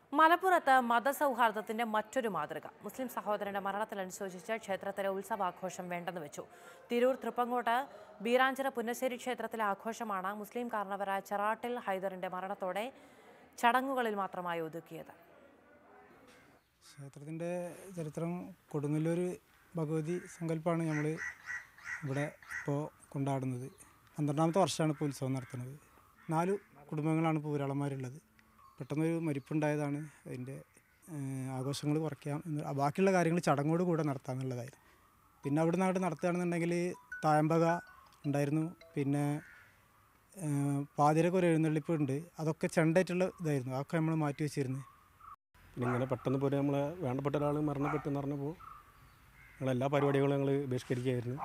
മലപ്പുറത്ത് മതസൗഹാർദ്ദത്തിന്റെ മറ്റൊരു മാതൃക മുസ്ലിം സഹോദരന്റെ മരണത്തിലനുശോചിച്ച് ക്ഷേത്രത്തിലെ ഉത്സവാഘോഷം വേണ്ടെന്ന് വെച്ചു തിരൂർ തൃപ്പങ്കോട്ട് ബീരാഞ്ചിറ പുന്നശ്ശേരി ക്ഷേത്രത്തിലെ ആഘോഷമാണ് മുസ്ലിം കാരണവരായ ചെറാട്ടിൽ ഹൈദറിന്റെ മരണത്തോടെ ചടങ്ങുകളിൽ മാത്രമായി ഒതുക്കിയത് ക്ഷേത്രത്തിൻ്റെ ചരിത്രം കൊടുങ്ങല്ലൂർ ഭഗവതി സങ്കല്പമാണ് നമ്മൾ ഇവിടെ ഇപ്പോൾ കൊണ്ടാടുന്നത് പന്ത്രണ്ടാമത്തെ വർഷമാണ് ഇപ്പോൾ ഉത്സവം നടത്തുന്നത് നാല് കുടുംബങ്ങളാണ് ഇപ്പോൾ ഊരാളന്മാരുള്ളത് പെട്ടെന്നൊരു മരിപ്പുണ്ടായതാണ് അതിൻ്റെ ആഘോഷങ്ങൾ കുറയ്ക്കാം എന്ന് ബാക്കിയുള്ള കാര്യങ്ങൾ ചടങ്ങോട് കൂടെ നടത്താമെന്നുള്ളതായിരുന്നു പിന്നെ അവിടെ നിന്ന് അങ്ങോട്ട് നടത്തുകയാണെന്നുണ്ടെങ്കിൽ തായമ്പക ഉണ്ടായിരുന്നു പിന്നെ പാതിരക്ക് ഒരു എഴുന്നള്ളിപ്പ് ഉണ്ട് അതൊക്കെ ചെണ്ടായിട്ടുള്ള ഇതായിരുന്നു അതൊക്കെ നമ്മൾ മാറ്റി വെച്ചിരുന്നു പിന്നെ ഇങ്ങനെ പെട്ടെന്ന് പോലെ നമ്മളെ വേണ്ടപ്പെട്ട ഒരാൾ മരണപ്പെട്ടു എന്ന് പറഞ്ഞപ്പോൾ ഞങ്ങളെല്ലാ പരിപാടികളും ഞങ്ങൾ ബഹിഷ്കരിക്കുകയായിരുന്നു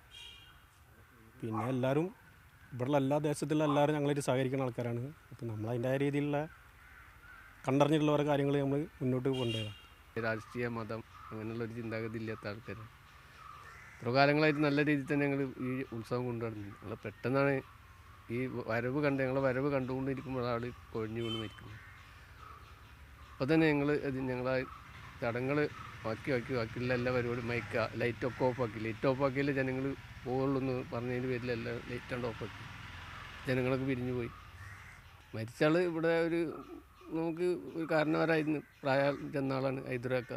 പിന്നെ എല്ലാവരും ഇവിടെയുള്ള എല്ലാ ദേശത്തുള്ള എല്ലാവരും ഞങ്ങളായിട്ട് സഹകരിക്കുന്ന ആൾക്കാരാണ് അപ്പം നമ്മൾ അതിൻ്റെതായ രീതിയിലുള്ള കണ്ടറിഞ്ഞിട്ടുള്ള ഓരോ കാര്യങ്ങൾ നമ്മൾ മുന്നോട്ട് കൊണ്ടുപോയതാണ് രാഷ്ട്രീയ മതം അങ്ങനെയുള്ള ഒരു ചിന്താഗതി ഇല്ലാത്ത ആൾക്കാർ എത്ര കാലങ്ങളായിട്ട് നല്ല രീതിയിൽ തന്നെ ഞങ്ങൾ ഈ ഉത്സവം കൊണ്ടുവരുന്നു ഞങ്ങൾ പെട്ടെന്നാണ് ഈ വരവ് കണ്ട് ഞങ്ങൾ വരവ് കണ്ടുകൊണ്ടിരിക്കുമ്പോൾ ആൾ കൊഴിഞ്ഞു വീണ് മരിക്കുന്നത് അപ്പോൾ തന്നെ ഞങ്ങൾ ഇത് ഞങ്ങളെ ചടങ്ങൾ ബാക്കി ബാക്കി ബാക്കിയുള്ള എല്ലാ പരിപാടിയും മയക്കുക ലൈറ്റൊക്കെ ഓഫാക്കി ലൈറ്റ് ഓഫാക്കിയാലേ ജനങ്ങൾ പോകുള്ളൂ എന്ന് പറഞ്ഞതിൻ്റെ പേരിൽ എല്ലാം ലൈറ്റാണ്ട് ഓഫാക്കി ജനങ്ങളൊക്കെ പിരിഞ്ഞു പോയി മരിച്ചാൾ ഇവിടെ ഒരു നമുക്ക് ഒരു കാരണവരായിരുന്നു പ്രായം ചെന്ന ആളാണ് ഹൈദരാക്ക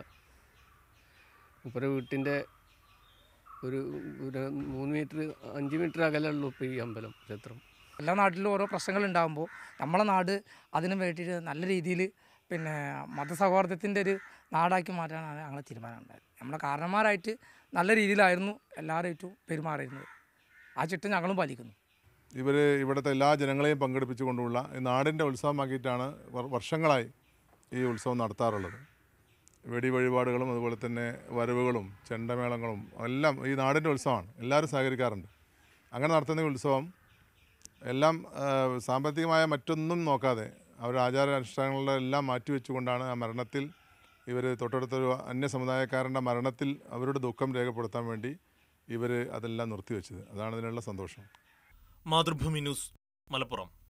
മൂപ്പരെ വീട്ടിൻ്റെ ഒരു ഒരു മൂന്ന് മീറ്റർ അഞ്ച് മീറ്റർ അകലുള്ളൂ ഇപ്പോൾ ഈ അമ്പലം ക്ഷേത്രം എല്ലാ നാട്ടിലും ഓരോ പ്രശ്നങ്ങൾ ഉണ്ടാകുമ്പോൾ നമ്മളെ നാട് അതിന് വേണ്ടിയിട്ട് നല്ല രീതിയിൽ പിന്നെ മതസൗഹാർദ്ദത്തിൻ്റെ ഒരു നാടാക്കി മാറ്റാനാണ് ഞങ്ങളെ തീരുമാനം ഉണ്ടായത് നമ്മളെ കാരണന്മാരായിട്ട് നല്ല രീതിയിലായിരുന്നു എല്ലാവരായിട്ടും പെരുമാറിയിരുന്നത് ആ ചിട്ട ഞങ്ങളും പാലിക്കുന്നു ഇവർ ഇവിടുത്തെ എല്ലാ ജനങ്ങളെയും പങ്കെടുപ്പിച്ചുകൊണ്ടുള്ള ഈ നാടിൻ്റെ ഉത്സവമാക്കിയിട്ടാണ് വർ- വർഷങ്ങളായി ഈ ഉത്സവം നടത്താറുള്ളത് വെടി വഴിപാടുകളും അതുപോലെ തന്നെ വരവുകളും ചെണ്ടമേളങ്ങളും എല്ലാം ഈ നാടിൻ്റെ ഉത്സവമാണ് എല്ലാവരും സഹകരിക്കാറുണ്ട് അങ്ങനെ നടത്തുന്ന ഈ ഉത്സവം എല്ലാം ആ, സാമ്പത്തികമായ മറ്റൊന്നും നോക്കാതെ അവരുടെ ആചാര അനുഷ്ഠാനങ്ങളെല്ലാം എല്ലാം മാറ്റിവെച്ചുകൊണ്ടാണ് ആ മരണത്തിൽ ഇവർ തൊട്ടടുത്തൊരു അന്യ സമുദായക്കാരൻ്റെ മരണത്തിൽ അവരുടെ ദുഃഖം രേഖപ്പെടുത്താൻ വേണ്ടി ഇവർ അതെല്ലാം നിർത്തിവെച്ചത് അതാണ് ഇതിനുള്ള സന്തോഷം മാതൃഭൂമി ന്യൂസ് മലപ്പുറം